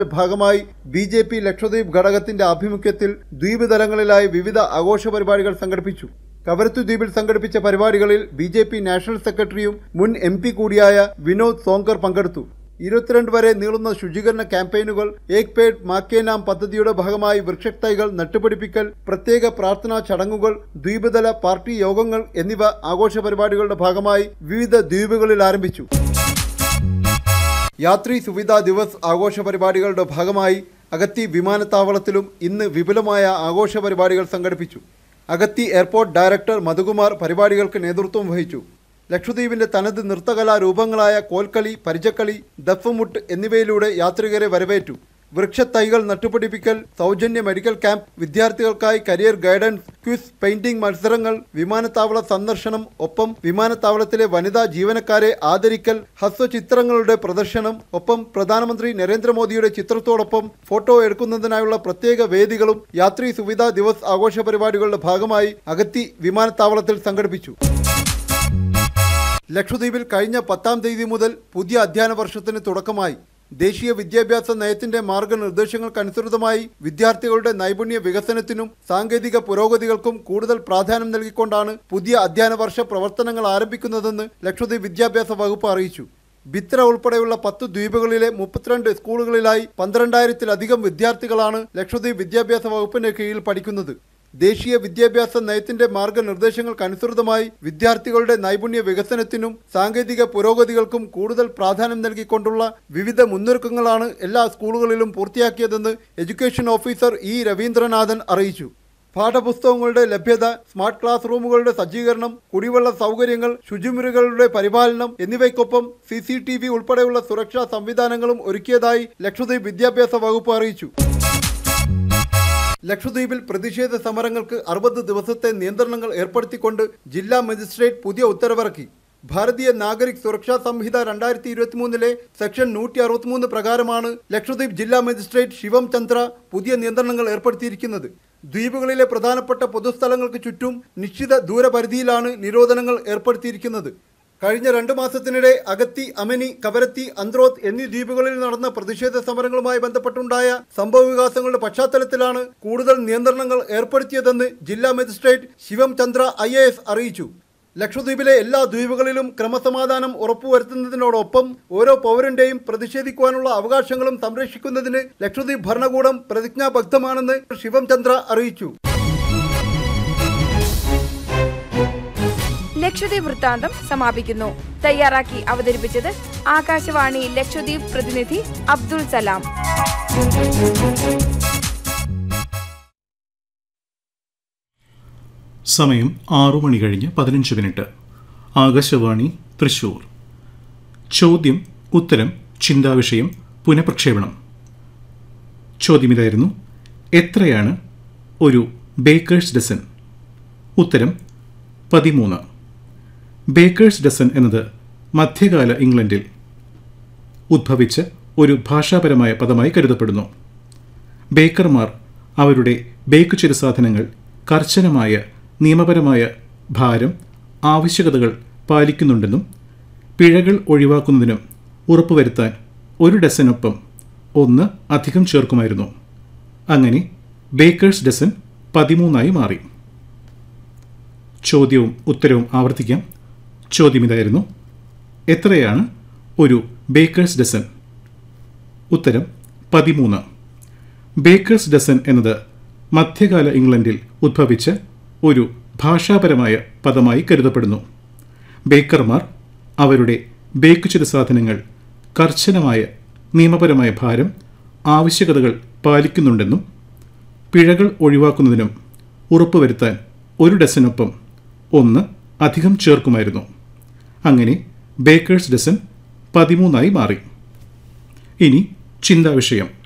ഭാഗമായി B J P Lakshadweep ഘടകത്തിന്റെ ആഭിമുഖ്യത്തിൽ ദ്വീപ് തലങ്ങളിലായി വിവിധ ആഘോഷ പരിപാടികൾ സംഘടിപ്പിച്ചു കവരത്തു ദ്വീപിൽ സംഘടിപ്പിച്ച പരിപാടികളിൽ ബി ജെ പി നാഷണൽ സെക്രട്ടറിയും മുൻ എം പി കൂടിയായ വിനോദ് സോങ്കർ പങ്കെടുത്തു ഇരുപത്തിരണ്ട് വരെ നീളുന്ന ശുചീകരണ ക്യാമ്പയിനുകൾ ഏക് പേഡ് മാക്കേ നാം പദ്ധതിയുടെ ഭാഗമായി വൃക്ഷത്തൈകൾ നട്ടുപിടിപ്പിക്കൽ പ്രത്യേക പ്രാർത്ഥനാ ചടങ്ങുകൾ ദ്വീപുതല പാർട്ടി യോഗങ്ങൾ എന്നിവ ആഘോഷ പരിപാടികളുടെ ഭാഗമായി വിവിധ ദ്വീപുകളിൽ ആരംഭിച്ചു യാത്രി സുവിധാ ദിവസ് ആഘോഷ പരിപാടികളുടെ ഭാഗമായി അഗത്തി വിമാനത്താവളത്തിലും ഇന്ന് വിപുലമായ ആഘോഷ പരിപാടികൾ സംഘടിപ്പിച്ചു അഗത്തി എയർപോർട്ട് ഡയറക്ടർ മധുകുമാർ പരിപാടികൾക്ക് നേതൃത്വം വഹിച്ചു ലക്ഷദ്വീപിന്റെ തനത് നൃത്തകലാ രൂപങ്ങളായ കോൽക്കളി പരിചക്കളി ദഫ്മുട്ട് എന്നിവയിലൂടെ യാത്രികരെ വരവേറ്റു വൃക്ഷത്തൈകൾ നട്ടുപിടിപ്പിക്കൽ സൗജന്യ മെഡിക്കൽ ക്യാമ്പ് വിദ്യാർത്ഥികൾക്കായി കരിയർ ഗൈഡൻസ് ക്വിസ് പെയിന്റിംഗ് മത്സരങ്ങൾ വിമാനത്താവള സന്ദർശനം ഒപ്പം വിമാനത്താവളത്തിലെ വനിതാ ജീവനക്കാരെ ആദരിക്കൽ ഹസ്വചിത്രങ്ങളുടെ പ്രദർശനം ഒപ്പം പ്രധാനമന്ത്രി നരേന്ദ്രമോദിയുടെ ചിത്രത്തോടൊപ്പം ഫോട്ടോ എടുക്കുന്നതിനായുള്ള പ്രത്യേക വേദികളും യാത്രി സുവിധാ ദിവസ് ആഘോഷ പരിപാടികളുടെ ഭാഗമായി അഗത്തി വിമാനത്താവളത്തിൽ സംഘടിപ്പിച്ചു ലക്ഷദ്വീപിൽ കഴിഞ്ഞ പത്താം തീയതി മുതൽ പുതിയ അധ്യയന വർഷത്തിന് തുടക്കമായി ദേശീയ വിദ്യാഭ്യാസ നയത്തിന്റെ മാർഗനിർദ്ദേശങ്ങൾക്കനുസൃതമായി വിദ്യാർത്ഥികളുടെ നൈപുണ്യ വികസനത്തിനും സാങ്കേതിക പുരോഗതികൾക്കും കൂടുതൽ പ്രാധാന്യം നൽകിക്കൊണ്ടാണ് പുതിയ അധ്യയന വർഷ പ്രവർത്തനങ്ങൾ ആരംഭിക്കുന്നതെന്ന് ലക്ഷദ്വീപ് വിദ്യാഭ്യാസ വകുപ്പ് അറിയിച്ചു ബിത്ര ഉൾപ്പെടെയുള്ള പത്ത് ദ്വീപുകളിലെ മുപ്പത്തിരണ്ട് സ്കൂളുകളിലായി പന്ത്രണ്ടായിരത്തിലധികം വിദ്യാർത്ഥികളാണ് ലക്ഷദ്വീപ് വിദ്യാഭ്യാസ വകുപ്പിന്റെ കീഴിൽ പഠിക്കുന്നത് ദേശീയ വിദ്യാഭ്യാസ നയത്തിന്റെ മാർഗനിർദ്ദേശങ്ങൾക്കനുസൃതമായി വിദ്യാർത്ഥികളുടെ നൈപുണ്യ വികസനത്തിനും സാങ്കേതിക പുരോഗതികൾക്കും കൂടുതൽ പ്രാധാന്യം നൽകിക്കൊണ്ടുള്ള വിവിധ മുന്നൊരുക്കങ്ങളാണ് എല്ലാ സ്കൂളുകളിലും പൂർത്തിയാക്കിയതെന്ന് എഡ്യൂക്കേഷൻ ഓഫീസർ ഇ രവീന്ദ്രനാഥൻ അറിയിച്ചു പാഠപുസ്തകങ്ങളുടെ ലഭ്യത സ്മാർട്ട് ക്ലാസ് റൂമുകളുടെ സജ്ജീകരണം കുടിവെള്ള സൗകര്യങ്ങൾ ശുചിമുറികളുടെ പരിപാലനം എന്നിവയ്ക്കൊപ്പം സി സി ടി വി ഉൾപ്പെടെയുള്ള സുരക്ഷാ സംവിധാനങ്ങളും ഒരുക്കിയതായി ലക്ഷദ്വീപ് വിദ്യാഭ്യാസ വകുപ്പ് അറിയിച്ചു ലക്ഷദ്വീപിൽ പ്രതിഷേധ സമരങ്ങൾക്ക് അറുപത് ദിവസത്തെ നിയന്ത്രണങ്ങൾ ഏർപ്പെടുത്തിക്കൊണ്ട് ജില്ലാ മജിസ്ട്രേറ്റ് പുതിയ ഉത്തരവിറക്കി ഭാരതീയ നാഗരിക് സുരക്ഷാ സംഹിത രണ്ടായിരത്തി ഇരുപത്തിമൂന്നിലെ സെക്ഷൻ നൂറ്റി അറുപത്തിമൂന്ന് പ്രകാരമാണ് ലക്ഷദ്വീപ് ജില്ലാ മജിസ്ട്രേറ്റ് ശിവം ചന്ദ്ര പുതിയ നിയന്ത്രണങ്ങൾ ഏർപ്പെടുത്തിയിരിക്കുന്നത് ദ്വീപുകളിലെ പ്രധാനപ്പെട്ട പൊതുസ്ഥലങ്ങൾക്ക് ചുറ്റും നിശ്ചിത ദൂരപരിധിയിലാണ് നിരോധനങ്ങൾ ഏർപ്പെടുത്തിയിരിക്കുന്നത് കഴിഞ്ഞ രണ്ടു മാസത്തിനിടെ അഗത്തി അമനി കവരത്തി അന്ത്രോത്ത് എന്നീ ദ്വീപുകളിൽ നടന്ന പ്രതിഷേധ സമരങ്ങളുമായി ബന്ധപ്പെട്ടുണ്ടായ സംഭവ വികാസങ്ങളുടെ പശ്ചാത്തലത്തിലാണ് കൂടുതൽ നിയന്ത്രണങ്ങൾ ഏർപ്പെടുത്തിയതെന്ന് ജില്ലാ മജിസ്ട്രേറ്റ് ശിവം ചന്ദ്ര ഐ അറിയിച്ചു ലക്ഷദ്വീപിലെ എല്ലാ ദ്വീപുകളിലും ക്രമസമാധാനം ഉറപ്പുവരുത്തുന്നതിനോടൊപ്പം ഓരോ പൗരന്റെയും പ്രതിഷേധിക്കുവാനുള്ള അവകാശങ്ങളും സംരക്ഷിക്കുന്നതിന് ലക്ഷദ്വീപ് ഭരണകൂടം പ്രതിജ്ഞാബദ്ധമാണെന്ന് ശിവം ചന്ദ്ര അറിയിച്ചു ലക്ഷദ്വീപ് വൃത്താന്തം സമാപിക്കുന്നു തയ്യാറാക്കി അവതരിപ്പിച്ചത് ആകാശവാണി ലക്ഷദ്വീപ് പ്രതിനിധി അബ്ദുൾ സലാം സമയം ആറു മണി കഴിഞ്ഞ് പതിനഞ്ച് മിനിറ്റ് ആകാശവാണി തൃശൂർ ചോദ്യം ഉത്തരം ചിന്താവിഷയം പുനഃപ്രക്ഷേപണം ചോദ്യം ഇതായിരുന്നു എത്രയാണ് ഒരു ബേക്കേഴ്സ് ഡസൻ ഉത്തരം പതിമൂന്ന് ബേക്കേഴ്സ് ഡസൻ എന്നത് മധ്യകാല ഇംഗ്ലണ്ടിൽ ഉദ്ഭവിച്ച ഒരു ഭാഷാപരമായ പദമായി കരുതപ്പെടുന്നു ബേക്കർമാർ അവരുടെ ബേക്ക് ചില സാധനങ്ങൾ കർശനമായ നിയമപരമായ ഭാരം ആവശ്യകതകൾ പാലിക്കുന്നുണ്ടെന്നും പിഴകൾ ഒഴിവാക്കുന്നതിനും ഉറപ്പുവരുത്താൻ ഒരു ഡസനൊപ്പം ഒന്ന് അധികം ചേർക്കുമായിരുന്നു അങ്ങനെ ബേക്കേഴ്സ് ഡസൻ പതിമൂന്നായി മാറി ചോദ്യവും ഉത്തരവും ആവർത്തിക്കാം ചോദ്യം ഇതായിരുന്നു എത്രയാണ് ഒരു ബേക്കേഴ്സ് ഡസൻ ഉത്തരം പതിമൂന്ന് ബേക്കേഴ്സ് ഡസൻ എന്നത് മധ്യകാല ഇംഗ്ലണ്ടിൽ ഉദ്ഭവിച്ച ഒരു ഭാഷാപരമായ പദമായി കരുതപ്പെടുന്നു ബേക്കർമാർ അവരുടെ ബേക്ക് ചെയ്ത സാധനങ്ങൾ കർശനമായ നിയമപരമായ ഭാരം ആവശ്യകതകൾ പാലിക്കുന്നുണ്ടെന്നും പിഴകൾ ഒഴിവാക്കുന്നതിനും ഉറപ്പുവരുത്താൻ ഒരു ഡസനൊപ്പം ഒന്ന് അധികം ചേർക്കുമായിരുന്നു അങ്ങനെ ബേക്കേഴ്സ് ഡസൻ പതിമൂന്നായി മാറി ഇനി ചിന്താവിഷയം